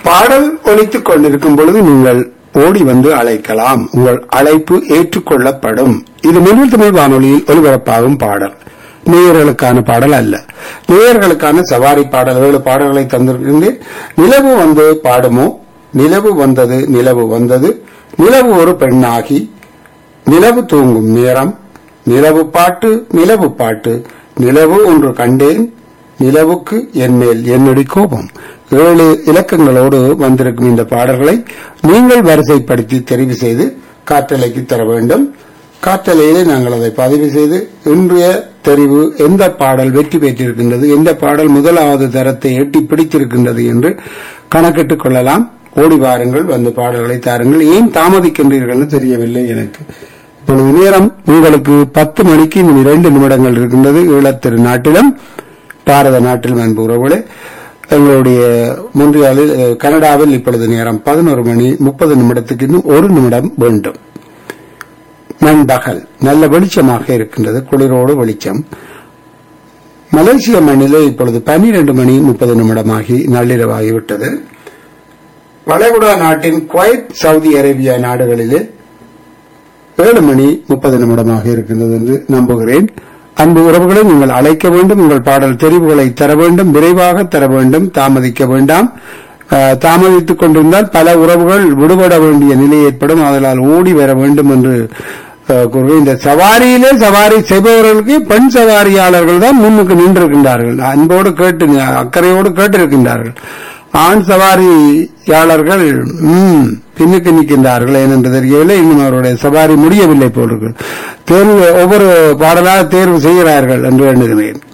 பாடல் ஒலித்துக் கொண்டிருக்கும் பொழுது நீங்கள் ஓடி வந்து அழைக்கலாம் உங்கள் அழைப்பு ஏற்றுக்கொள்ளப்படும் இது மின்னல் தமிழ் வானொலியில் ஒலிபரப்பாகும் பாடல் நேயர்களுக்கான பாடல் அல்ல நேயர்களுக்கான சவாரி பாடல் ஏழு பாடல்களை தந்திருக்கின்றேன் நிலவு வந்து பாடுமோ நிலவு வந்தது நிலவு வந்தது நிலவு ஒரு பெண்ணாகி நிலவு தூங்கும் நேரம் நிலவு பாட்டு நிலவு பாட்டு நிலவு ஒன்று கண்டேன் நிலவுக்கு என் மேல் என்னடி கோபம் ஏழு இலக்கங்களோடு வந்திருக்கும் இந்த பாடல்களை நீங்கள் வரிசைப்படுத்தி தெரிவு செய்து காற்றலைக்கு தர வேண்டும் காற்றலையிலே நாங்கள் அதை பதிவு செய்து இன்றைய தெரிவு எந்த பாடல் வெற்றி பெற்றிருக்கின்றது எந்த பாடல் முதலாவது தரத்தை எட்டி பிடித்திருக்கின்றது என்று கணக்கிட்டுக் கொள்ளலாம் ஓடி வாருங்கள் வந்து பாடல்களை தாருங்கள் ஏன் தாமதிக்கின்றீர்கள் தெரியவில்லை எனக்கு இப்பொழுது நேரம் உங்களுக்கு பத்து மணிக்கு இன்னும் இரண்டு நிமிடங்கள் இருக்கின்றது ஈழத்திரு நாட்டிலும் பாரத நாட்டிலும் அன்பு உறவுகளே எங்களுடைய முன்றியாலில் அஹ், கனடாவில் இப்பொழுது நேரம் பதினோரு மணி முப்பது நிமிடத்துக்கு இன்னும் ஒரு நிமிடம் வேண்டும் நண்பகல் நல்ல வெளிச்சமாக இருக்கின்றது குளிரோடு வெளிச்சம் மலேசிய மண்ணிலே இப்பொழுது பன்னிரண்டு மணி முப்பது நிமிடமாகி நள்ளிரவாகிவிட்டது வளைகுடா நாட்டின் குவைத் சவுதி அரேபியா நாடுகளிலே ஏழு மணி முப்பது நிமிடமாக இருக்கின்றது என்று நம்புகிறேன் அன்பு உறவுகளை நீங்கள் அழைக்க வேண்டும் உங்கள் பாடல் தெரிவுகளை தர வேண்டும் விரைவாக தர வேண்டும் தாமதிக்க வேண்டாம் அஹ், தாமதித்துக் கொண்டிருந்தால் பல உறவுகள் விடுபட வேண்டிய நிலை ஏற்படும் அதனால் ஓடி வர வேண்டும் என்று அஹ், கூறுவேன் இந்த சவாரியிலே சவாரி செய்பவர்களுக்கு பெண் சவாரியாளர்கள் தான் முன்னுக்கு நின்றிருக்கின்றார்கள் அன்போடு கேட்டு அக்கறையோடு கேட்டிருக்கின்றார்கள் ஆண் சவாரியாளர்கள் ம், பின்னுக்கு நிற்கின்றார்கள் ஏனென்று தெரியவில்லை இன்னும் அவருடைய சவாரி முடியவில்லை போல் இருக்கு தேர்வு ஒவ்வொரு பாடலாக தேர்வு செய்கிறார்கள் என்று எண்ணுகிறேன்